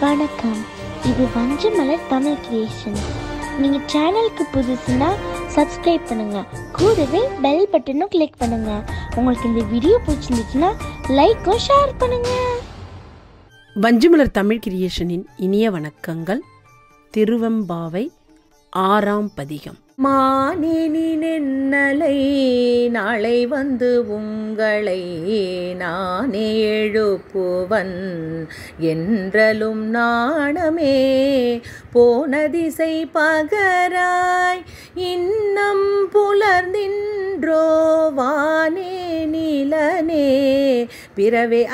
வணக்கம் இது வஞ்சமலர் தமிழ் கிரியேஷன் நீங்க சேனலுக்கு புதுசுனா சப்ஸ்கிரைப் பண்ணுங்க கூடவே பெல் பட்டனும் கிளிக் பண்ணுங்க உங்களுக்கு இந்த வீடியோ பிடிச்சிருந்துச்சுன்னா லைக்கும் ஷேர் பண்ணுங்க வஞ்சுமலர் தமிழ் கிரியேஷனின் இனிய வணக்கங்கள் திருவெம்பாவை ஆறாம் பதிகம் மானினி நென்னலை நாளை வந்து உங்களை நானே எழுப்புவன் என்றலும் நாணமே போன திசை பகராய் இன்னம் புலர்ந்தின்றோ வானே நிலனே பிறவே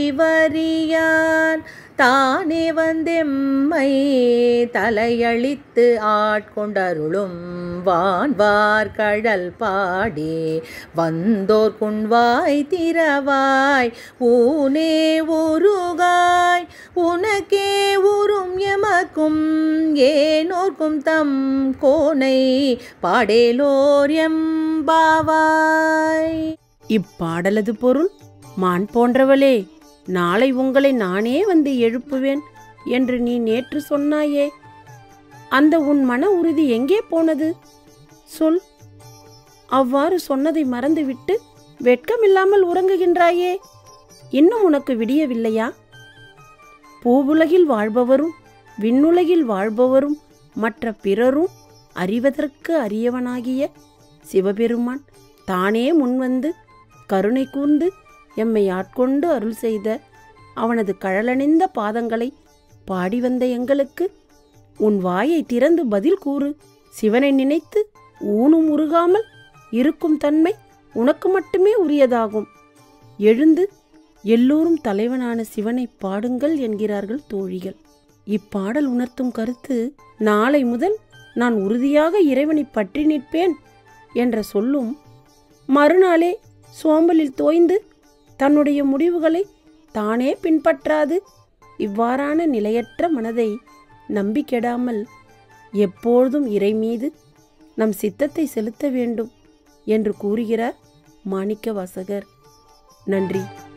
அறிவறியான் தானே வந்தெம்மை தலையளித்து ஆட்கொண்டருளும் வான்வார் கடல் பாடி வந்தோர் குண்வாய் திறவாய் ஊனே உருகாய் உனக்கே உறும் எமக்கும் ஏனோர்க்கும் தம் கோனை பாடேலோர் எம்பாவாய் இப்பாடலது பொருள் மான் போன்றவளே நாளை உங்களை நானே வந்து எழுப்புவேன் என்று நீ நேற்று சொன்னாயே அந்த உன் மன உறுதி எங்கே போனது சொல் அவ்வாறு சொன்னதை மறந்துவிட்டு வெட்கமில்லாமல் உறங்குகின்றாயே இன்னும் உனக்கு விடியவில்லையா பூவுலகில் வாழ்பவரும் விண்ணுலகில் வாழ்பவரும் மற்ற பிறரும் அறிவதற்கு அரியவனாகிய சிவபெருமான் தானே முன்வந்து கருணை கூர்ந்து எம்மை ஆட்கொண்டு அருள் செய்த அவனது கழலணிந்த பாதங்களை பாடி வந்த எங்களுக்கு உன் வாயை திறந்து பதில் கூறு சிவனை நினைத்து ஊனும் உருகாமல் இருக்கும் தன்மை உனக்கு மட்டுமே உரியதாகும் எழுந்து எல்லோரும் தலைவனான சிவனை பாடுங்கள் என்கிறார்கள் தோழிகள் இப்பாடல் உணர்த்தும் கருத்து நாளை முதல் நான் உறுதியாக இறைவனை பற்றி நிற்பேன் என்ற சொல்லும் மறுநாளே சோம்பலில் தோய்ந்து தன்னுடைய முடிவுகளை தானே பின்பற்றாது இவ்வாறான நிலையற்ற மனதை நம்பி கெடாமல் எப்பொழுதும் இறை மீது நம் சித்தத்தை செலுத்த வேண்டும் என்று கூறுகிறார் மாணிக்க வாசகர் நன்றி